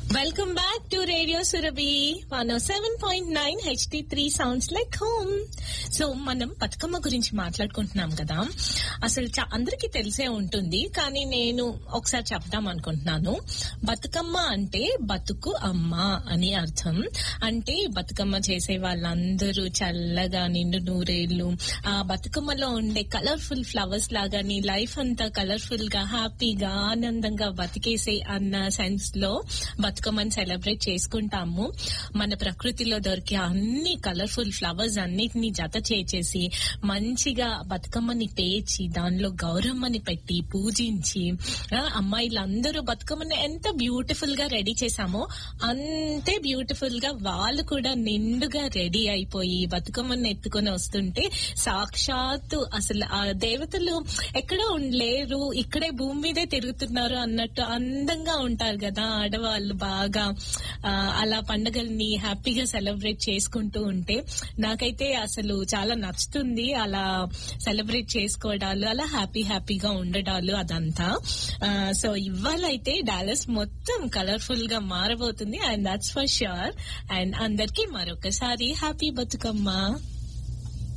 welcome back to radio Surabhi one seven point nine HD three sounds like home so మనం బతుకమ్మ గురించి మాట్లాడుకుంటున్నాం కదా అసలు చా- అందరికీ తెలిసే ఉంటుంది కానీ నేను ఒకసారి చెప్దాం అనుకుంటున్నాను బతుకమ్మ అంటే బతుకు అమ్మ అని అర్థం అంటే బతుకమ్మ చేసే వాళ్ళందరూ చల్లగా నిండు నూరేళ్లు ఆ బతుకమ్మలో ఉండే కలర్ఫుల్ ఫ్లవర్స్ లాగా నీ లైఫ్ అంతా కలర్ఫుల్ గా హ్యాపీగా ఆనందంగా బతికేసే అన్న సెన్స్ లో బతుకమ్మని సెలబ్రేట్ చేసుకుంటాము మన ప్రకృతిలో దొరికే అన్ని కలర్ఫుల్ ఫ్లవర్స్ అన్నిటిని జత చేసేసి మంచిగా బతుకమ్మని పేర్చి దానిలో గౌరమ్మని పెట్టి పూజించి ఆ, అమ్మాయిలందరూ బతుకమ్మని ఎంత బ్యూటిఫుల్ గా రెడీ చేశామో అంతే బ్యూటిఫుల్ గా వాళ్ళు కూడా నిండుగా రెడీ అయిపోయి బతుకమ్మని ఎత్తుకొని వస్తుంటే సాక్షాత్తు అసలు ఆ దేవతలు ఎక్కడో లేరు ఇక్కడే భూమి మీదే తిరుగుతున్నారు అన్నట్టు అందంగా ఉంటారు కదా ఆడవాళ్ళు బాగా ఆ, అలా పండగల్ని హ్యాపీగా సెలబ్రేట్ చేసుకుంటూ ఉంటే నాకైతే అసలు చాలా నచ్చుతుంది అలా సెలబ్రేట్ చేసుకోవడాలు అలా హ్యాపీ హ్యాపీగా ఉండడాలు అదంతా సో ఇవాళైతే డాలస్ మొత్తం కలర్ఫుల్ గా మారబోతుంది and that's for sure and అందరికీ మరొకసారి హ్యాపీ బతుకమ్మ